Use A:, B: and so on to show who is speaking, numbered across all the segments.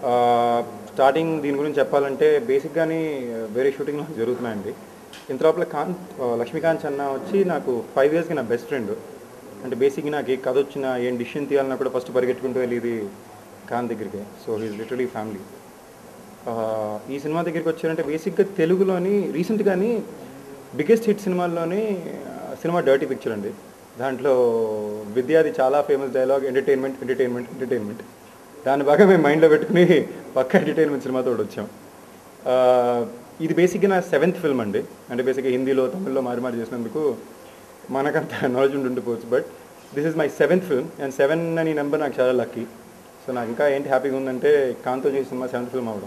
A: starting దీని గురించి చెప్పాలంటే బేసిక్గానే వేరే షూటింగ్ నాకు జరుగుతున్నాయండి ఇంత లోపల కాంత్ ఆ, లక్ష్మీకాంత్ అన్న వచ్చి నాకు ఫైవ్ ఇయర్స్కి నా బెస్ట్ ఫ్రెండ్ అంటే బేసిక్గా నాకు ఏ కథ వచ్చినా ఏం డిసిషన్ తీయాలన్నా కూడా ఫస్ట్ పరిగెట్టుకుంటూ వెళ్ళేది కాంత్ దగ్గరికి సో హీస్ లిటరలీ ఫ్యామిలీ ఈ సినిమా దగ్గరికి వచ్చారంటే బేసిక్గా తెలుగులోని రీసెంట్గాని బిగ్గెస్ట్ హిట్ సినిమాల్లోని ఆ, సినిమా డర్టీ పిక్చర్ అండి దాంట్లో విద్యాది చాలా famous dialogue entertainment entertainment entertainment దాన్ని బాగా మేము మైండ్లో పెట్టుకుని పక్క ఎంటర్టైన్మెంట్ సినిమాతో వచ్చాం ఆ, ఇది బేసిక్గా నా సెవెంత్ ఫిల్మ్ అండి అంటే బేసిక్గా హిందీలో తమిళ్లో మారి మారి చేసినందుకు మనకంత నాలెడ్జ్ ఉండిపోవచ్చు but this is my seventh film and seven అని నెంబర్ నాకు చాలా లక్కీ సో నాకు ఇంకా ఏంటి హ్యాపీగా ఉందంటే కాంతో చేసిన సినిమా సెవెంత్ ఫిల్మ్ అవడం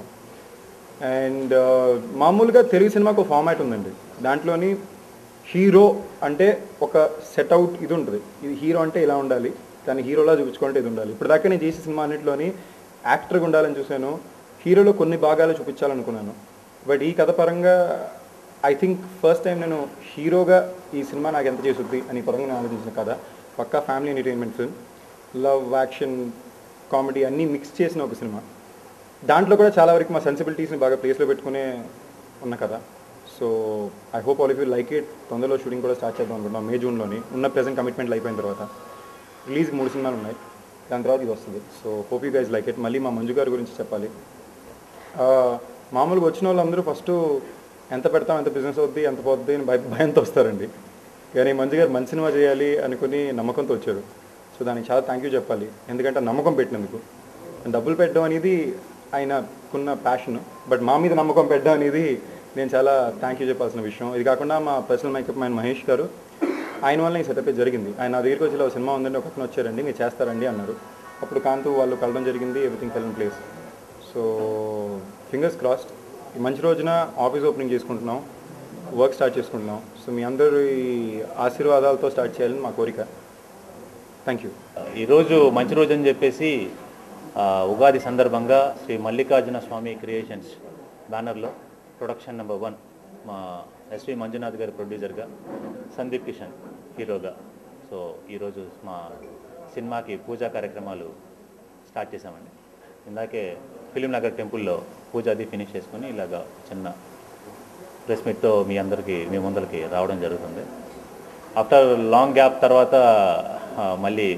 A: అండ్ మామూలుగా తెలుగు సినిమాకు ఒక ఫార్మాట్ ఉందండి దాంట్లోని హీరో అంటే ఒక సెట్అవుట్ ఇది ఉంటుంది ఇది హీరో అంటే ఇలా ఉండాలి దాన్ని హీరోలా చూపించుకుంటే ఇది ఉండాలి ఇప్పుడు దాకా నేను చేసే సినిమా అన్నింటిలోని యాక్టర్గా ఉండాలని చూశాను హీరోలో కొన్ని భాగాలు చూపించాలనుకున్నాను బట్ ఈ కథ పరంగా ఐ థింక్ ఫస్ట్ టైం నేను హీరోగా ఈ సినిమా నాకు ఎంత చేసుద్ది అని పరంగా నేను ఆలోచించిన కథ పక్కా family entertainment film love action comedy అన్నీ మిక్స్ చేసిన ఒక సినిమా దాంట్లో కూడా చాలా వరకు మా సెన్సిబిలిటీస్ని బాగా ప్లేస్లో పెట్టుకునే ఉన్న కదా so I hope all if you like it తొందరలో షూటింగ్ కూడా స్టార్ట్ చేద్దాం అనుకుంటున్నాం మే జూన్లోని ఉన్న ప్రెసెంట్ కమిట్మెంట్లు అయిపోయిన తర్వాత రిలీజ్ మూడు సినిమాలు ఉన్నాయి దాని తర్వాత ఇది వస్తుంది so hope you guys like it మళ్ళీ మా మంజు గారి గురించి చెప్పాలి ఆ, మామూలుగా వచ్చిన వాళ్ళందరూ ఫస్ట్ ఎంత పెడతాం ఎంత బిజినెస్ అవుద్ది ఎంత పోద్ది అని భయ భయంతో వస్తారండి కానీ మంజు గారు మంచి సినిమా చేయాలి అనుకుని నమ్మకంతో వచ్చారు సో దానికి చాలా థ్యాంక్ యూ చెప్పాలి ఎందుకంటే ఆ నమ్మకం పెట్టినందుకు డబ్బులు పెట్టడం అనేది ఆయనకున్న ప్యాషన్ బట్ మా మీద నమ్మకం పెట్టడం అనేది నేను చాలా థ్యాంక్ యూ చెప్పాల్సిన విషయం ఇది కాకుండా మా పర్సనల్ మేకప్ మ్యాన్ మహేష్ గారు ఆయన వల్ల ఈ సెటప్ జరిగింది ఆయన నా దగ్గరికి వచ్చి ఇలా ఒక సినిమా ఉందండి ఒక అతను వచ్చారండి మీరు చేస్తారండి అన్నారు అప్పుడు కాంతు వాళ్ళు కలవడం జరిగింది everything fell in place so fingers crossed ఈ మంచి రోజున ఆఫీస్ ఓపెనింగ్ చేసుకుంటున్నాం వర్క్ స్టార్ట్ చేసుకుంటున్నాం సో మీ అందరూ ఈ ఆశీర్వాదాలతో స్టార్ట్ చేయాలని మా కోరిక థ్యాంక్ యూ
B: ఈరోజు మంచి రోజు అని చెప్పేసి ఆ, ఉగాది సందర్భంగా శ్రీ మల్లికార్జున స్వామి క్రియేషన్స్ బ్యానర్లో ప్రొడక్షన్ నెంబర్ వన్ మా ఎస్వి మంజునాథ్ గారి ప్రొడ్యూసర్గా సందీప్ కిషన్ హీరోగా సో ఈరోజు మా సినిమాకి పూజా కార్యక్రమాలు స్టార్ట్ చేశామండి ఇందాకే ఫిలిం నగర్ టెంపుల్లో పూజ అది ఫినిష్ చేసుకొని ఇలాగా చిన్న ప్రెస్ మీట్తో మీ అందరికీ మీ ముందరికి రావడం జరుగుతుంది ఆఫ్టర్ లాంగ్ గ్యాప్ తర్వాత ఆ, మళ్ళీ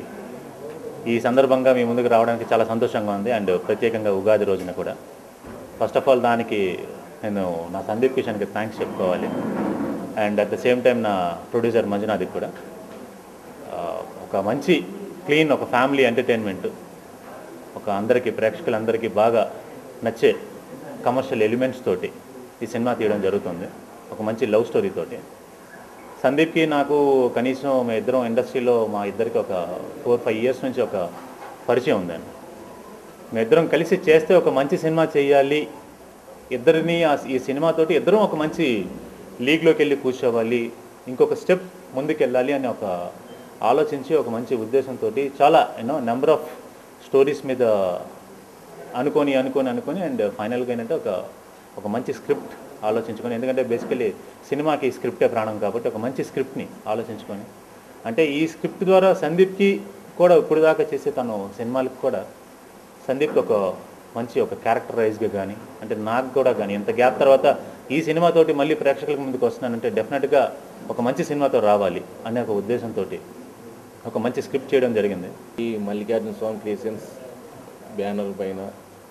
B: ఈ సందర్భంగా మీ ముందుకు రావడానికి చాలా సంతోషంగా ఉంది అండ్ ప్రత్యేకంగా ఉగాది రోజున కూడా ఫస్ట్ ఆఫ్ ఆల్ దానికి నేను నా సందీప్ కిషన్కి థ్యాంక్స్ చెప్పుకోవాలి and at the same time నా ప్రొడ్యూసర్ మంజునాథ్కి కూడా ఆ, ఒక మంచి క్లీన్ ఒక ఫ్యామిలీ ఎంటర్టైన్మెంట్ ఒక అందరికీ ప్రేక్షకులందరికీ బాగా నచ్చే కమర్షియల్ ఎలిమెంట్స్ తోటి ఈ సినిమా తీయడం జరుగుతుంది ఒక మంచి లవ్ స్టోరీ తోటి సందీప్కి నాకు కనీసం మా ఇద్దరం ఇండస్ట్రీలో మా ఇద్దరికి ఒక ఫోర్ ఫైవ్ ఇయర్స్ నుంచి ఒక పరిచయం ఉందండి మీ ఇద్దరం కలిసి చేస్తే ఒక మంచి సినిమా చేయాలి ఇద్దరిని ఆ- ఈ సినిమాతోటి ఇద్దరం ఒక మంచి లీగ్లోకి వెళ్ళి కూర్చోవాలి ఇంకొక స్టెప్ ముందుకు వెళ్ళాలి అని ఒక ఆలోచించి ఒక మంచి ఉద్దేశంతో చాలా యూనో నెంబర్ ఆఫ్ స్టోరీస్ మీద అనుకొని అనుకొని అనుకొని అండ్ ఫైనల్గా ఏంటంటే ఒక ఒక మంచి స్క్రిప్ట్ ఆలోచించుకొని ఎందుకంటే బేసికలీ సినిమాకి స్క్రిప్టే ప్రాణం కాబట్టి ఒక మంచి స్క్రిప్ట్ని ఆలోచించుకొని అంటే ఈ స్క్రిప్ట్ ద్వారా సందీప్కి కూడా ఇప్పుడు దాకా చేసే తను సినిమాలకు కూడా సందీప్కి ఒక మంచి ఒక క్యారెక్టరైజ్గా కానీ అంటే నాకు కూడా కానీ ఇంత గ్యాప్ తర్వాత ఈ సినిమాతోటి మళ్ళీ ప్రేక్షకుల ముందుకు వస్తున్నానంటే డెఫినెట్గా ఒక మంచి సినిమాతో రావాలి అనే ఒక ఉద్దేశంతో ఒక మంచి స్క్రిప్ట్ చేయడం జరిగింది
C: ఈ మల్లికార్జున స్వామి క్రియేషన్స్ బ్యానర్ పైన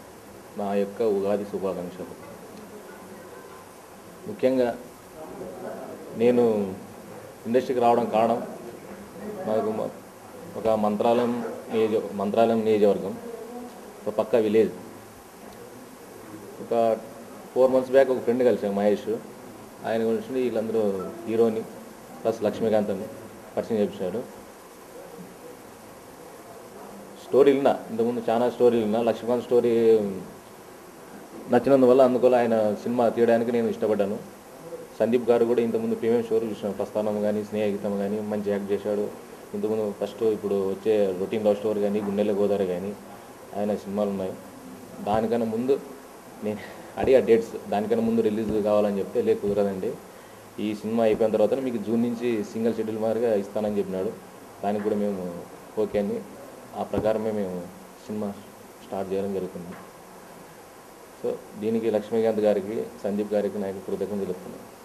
C: నా యొక్క ఉగాది శుభాకాంక్షలు ముఖ్యంగా నేను ఇండస్ట్రీకి రావడం కారణం నాకు మ- ఒక మంత్రాలయం నియోజ మంత్రాలయం నియోజకవర్గం ఒక పక్క విలేజ్ ఒక ఫోర్ మంత్స్ బ్యాక్ ఒక ఫ్రెండ్ కలిసాం మహేష్ ఆయన గురించి వీళ్ళందరూ హీరోని ప్లస్ లక్ష్మీకాంత్ అని పరిచయం చేపించాడు స్టోరీ విన్నా ఇంతకుముందు చాలా స్టోరీలు విన్నా లక్ష్మీకాంత్ స్టోరీ నచ్చినందువల్ల అందువల్ల ఆయన సినిమా తీయడానికి నేను ఇష్టపడ్డాను సందీప్ గారు కూడా ఇంతకుముందు ప్రీమియం షోలు చూసిన ప్రస్థానం కానీ స్నేహితం కానీ మంచి యాక్ట్ చేశాడు ఇంతకుముందు ఫస్ట్ ఇప్పుడు వచ్చే రొటీన్ లవ్ స్టోరీ కానీ గుండెల గోదావరి కానీ ఆయన సినిమాలు ఉన్నాయి దానికన్నా ముందు నేను అడిగా డేట్స్ దానికన్నా ముందు రిలీజ్ కావాలని చెప్తే లే కుదరదండి ఈ సినిమా అయిపోయిన తర్వాత మీకు జూన్ నుంచి సింగిల్ షెడ్యూల్ మాదిరిగా ఇస్తానని చెప్పినాడు దానికి కూడా మేము ఓకే అని ఆ ప్రకారమే మేము సినిమా స్టార్ట్ చేయడం జరుగుతుంది సో దీనికి లక్ష్మీకాంత్ గారికి సందీప్ గారికి నాకు కృతజ్ఞతలు తెలుపుతున్నాను